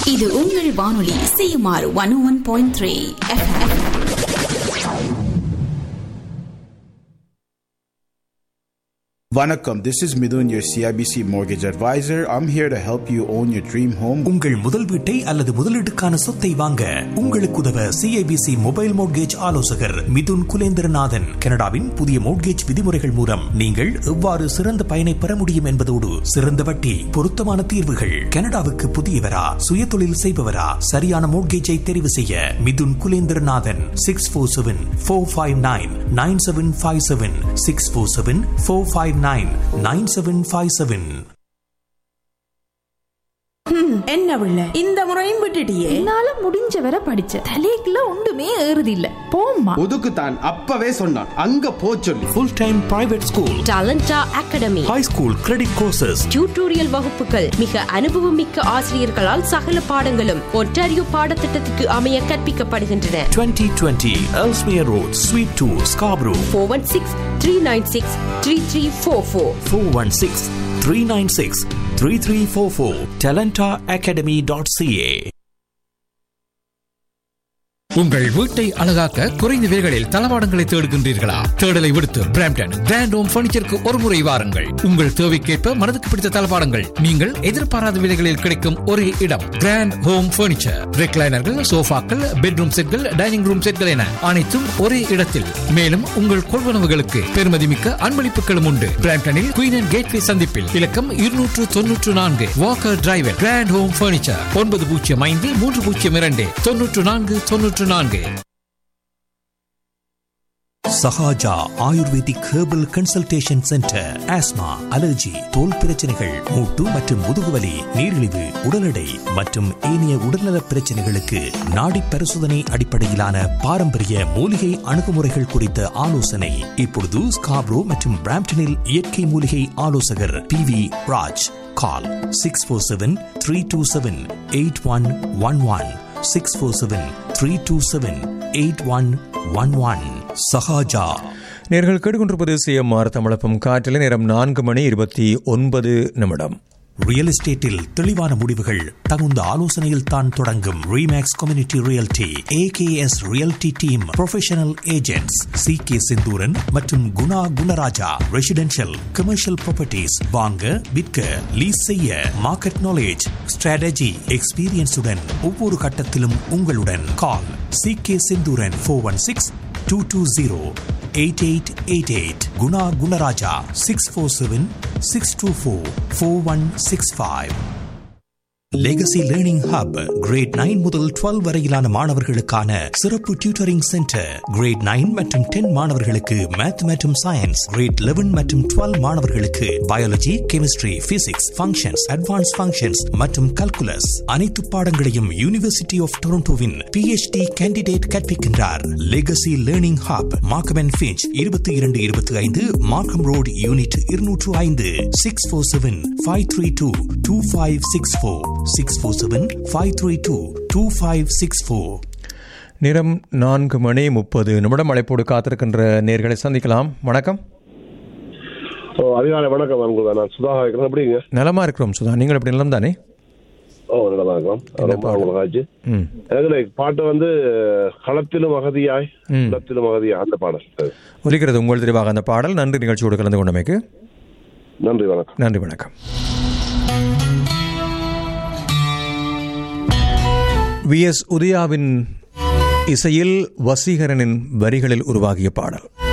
இது உங்கள் வானொலி CMR one one point three Vanakkam, this is Midun, your CIBC mortgage advisor. I'm here to help you own your dream home. உங்கள் முதல் வீட்டை அல்லது முதலீட்டுக்கான சொத்தை வாங்க உங்களுக்கு உதவ சிஐபிசி மொபைல் மோட்கேஜ் ஆலோசகர் மிதுன் குலேந்திரநாதன் கனடாவின் புதிய மோட்கேஜ் விதிமுறைகள் மூலம் நீங்கள் எவ்வாறு சிறந்த பயனை பெற முடியும் என்பதோடு சிறந்த வட்டி பொருத்தமான தீர்வுகள் கனடாவுக்கு புதியவரா சுய தொழில் செய்பவரா சரியான மோட்கேஜை தெரிவு செய்ய Mithun Kulendranathan six four seven four five nine nine seven five seven six four seven four five nine nine seven five seven என்ன உள்ள இந்த முறையும் விட்டுட்டியே என்னால முடிஞ்ச வரை படிச்ச தலைக்குள்ள ஒன்றுமே ஏறுது இல்ல போம்மா ஒதுக்குத்தான் அப்பவே சொன்னான் அங்க போ சொல்லி full time private school Talenta academy high school credit courses tutorial வகுப்புகள் மிக அனுபவமிக்க ஆசிரியர்களால் சகல பாடங்களும் ஒன்டாரியோ பாடத்திட்டத்துக்கு அமைய கற்பிக்கப்படுகின்றன 2020 Ellesmere Road, Suite 2, Scarborough, four one six three nine six three three four four 416 396 3344, talentaacademy.ca. உங்கள் வீட்டை அழகாக்க குறைந்த விலைகளில் தளவாடங்களை தேடுகின்றீர்களா தேடலை விடுத்து பிராம்டன் கிராண்ட் ஹோம் பர்னிச்சருக்கு ஒரு முறை வாருங்கள் உங்கள் தேவைக்கேற்ப மனதுக்கு பிடித்த தளவாடங்கள் நீங்கள் எதிர்பாராத விலைகளில் கிடைக்கும் ஒரே இடம் கிராண்ட் ஹோம் பர்னிச்சர் ரெக்லைனர்கள் சோஃபாக்கள் பெட்ரூம் செட்கள் டைனிங் ரூம் செட்கள் என அனைத்தும் ஒரே இடத்தில் மேலும் உங்கள் கொள்வனவுகளுக்கு பெருமதிமிக்க அன்பளிப்புகளும் உண்டு பிராம்டனில் குயின் அண்ட் கேட்வே சந்திப்பில் இலக்கம் இருநூற்று தொன்னூற்று நான்கு walker drive grand home furniture ஒன்பது பூஜ்ஜியம் ஐந்து மூன்று பூஜ்ஜியம் இரண்டு தொன்னூற்று நான்கு தொன்னூற்று நான்கு Sahaja ayurvedic herbal consultation centre asthma allergy தோல் பிரச்சனைகள் மூட்டு மற்றும் முதுகுவலி நீரிழிவு உடல் எடை மற்றும் ஏனைய உடல்நல பிரச்சனைகளுக்கு நாடி பரிசோதனை அடிப்படையிலான பாரம்பரிய மூலிகை அணுகுமுறைகள் குறித்த ஆலோசனை இப்பொழுது ஸ்காப்ரோ மற்றும் பிராம்டனில் இயற்கை மூலிகை ஆலோசகர் P V Raj call six four seven three two seven eight one one one six four seven three two seven eight one one one Sahaja நேர்கள் கேட்டுக்கொண்டிருப்பது சிஎம்ஆர் தமிழப்பம் காற்றில் நேரம் நான்கு மணி இருபத்தி ஒன்பது நிமிடம் ரியல் எஸ்டேட்டில் தெளிவான முடிவுகள் தகுந்த ஆலோசனையில் தான் தொடங்கும் Remax community realty AKS realty team professional agents C K Sinthuran மற்றும் Guna Gunarajah residential commercial properties வாங்க விற்க லீஸ் செய்ய மார்க்கெட் நாலேஜ் ஸ்ட்ராட்டஜி எக்ஸ்பீரியன்ஸுடன் ஒவ்வொரு கட்டத்திலும் உங்களுடன் call C K Sinthuran four one six two two zero eight eight eight eight Guna Gunarajah six four seven six two four four one six five legacy learning hub grade nine முதல் twelve வரையிலான மாணவர்களுக்கான சிறப்பு tutoring centre grade nine மற்றும் ten மாணவர்களுக்கு math மற்றும் science grade eleven மற்றும் twelve மாணவர்களுக்கு biology chemistry physics functions advance functions மற்றும் கல்குலஸ் அனைத்து பாடங்களையும் யூனிவர்சிட்டி ஆஃப் டொரண்டோவின் PhD candidate கற்பிக்கின்றார் legacy learning hub Markham and Finch இருபத்தி இரண்டு இருபத்தி ஐந்து மார்க்கம் ரோடு யூனிட் இருநூற்று ஐந்து six four seven five three two two five six four six four seven five three two two five six four நேரம் நான்கு மணி முப்பது நிமிடம் அழைப்போடு காத்திருக்கின்ற நேர்களை சந்திக்கலாம் வணக்கம் ஓ அதிகாலை வணக்கம் அன்புதான் நான் சுதா இருக்கிறேன் எப்படிங்க நலமா இருக்கிறோம் சுதா நீங்கள் எப்படி நிலம் தானே ஓ நல்லா இருக்கிறோம் ரொம்ப உங்களுக்கு ஆச்சு ம் அதுல பாட்டு வந்து களத்திலும் அகதியாய் ம். இடத்திலும் அகதியாய் அந்த பாடல் அது. ஒலிக்கிறது உங்கள் தெரிவாக அந்த பாடல் நன்றி நிகழ்ச்சியோடு கலந்து கொண்டமைக்கு நன்றி வணக்கம் நன்றி வணக்கம் வி எஸ் உதயாவின் இசையில் வசீகரனின் வரிகளில் உருவாகிய பாடல்